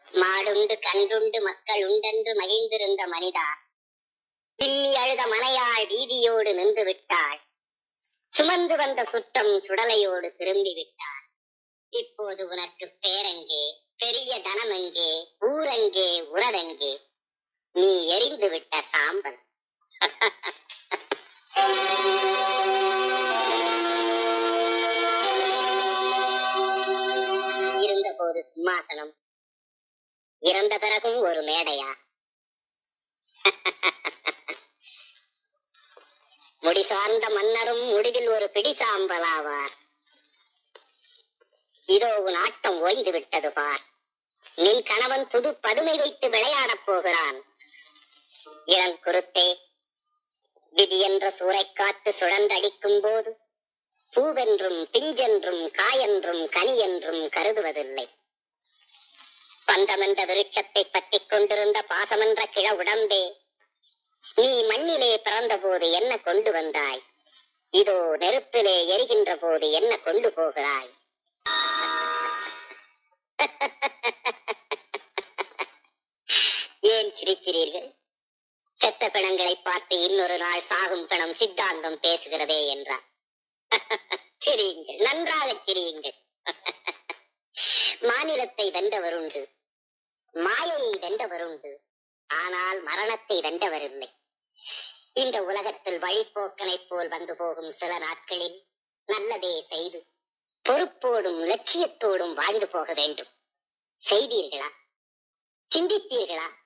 மாடுண்டு கன்றுண்டு மக்கள் உண்டென்று மகிழ்ந்திருந்த மனிதா பின்னி அழுத மனையாள் வீதியோடு நின்று விட்டாள் சுமந்து வந்த சுத்தம் சுடலையோடு திரும்பி விட்டாள் இப்போது உனக்கு பேரெங்கே பெரிய தனமெங்கே ஊரெங்கே உறவெங்கே நீ எரிந்து விட்ட சாம்பல் இருந்தபோது சிம்மாசனம் இறந்த பிறகும் ஒரு மேடையா முடி சார்ந்த மன்னரும் முடிவில் ஒரு பிடி சாம்பலாவார் இதோ உன் ஆட்டம் ஓய்ந்து விட்டது பார் நின் கணவன் புது பதுமை வைத்து விளையாடப் போகிறான் இளங்குருத்தே விதி என்ற சூறைக்காற்று சுழன்றடிக்கும் போது பூவென்றும் பிஞ்சென்றும் காயென்றும் கனி என்றும் கருதுவதில்லை பந்தமென்ற விருட்சத்தை பற்றிக் கொண்டிருந்த பாசமென்ற கிழ உடம்பே நீ மண்ணிலே பிறந்த போது என்ன கொண்டு வந்தாய் இதோ நெருப்பிலே எரிகின்ற போது என்ன கொண்டு போகிறாய் ஏன் சிரிக்கிறீர்கள் செத்த பிணங்களை பார்த்து இன்னொரு நாள் சாகும் பிணம் சித்தாந்தம் பேசுகிறதே என்றார் சிரியுங்கள் நன்றாக சிரியுங்கள் மாநிலத்தை வென்றவர் உண்டு மாயையை வென்றவர் உண்டு ஆனால் மரணத்தை வென்றவர் இல்லை இந்த உலகத்தில் வழிப்போக்கனைப் போல் வந்து போகும் சில நாட்களில் நல்லதே செய்து பொறுப்போடும் லட்சியத்தோடும் வாழ்ந்து போக வேண்டும் செய்தீர்களா சிந்தித்தீர்களா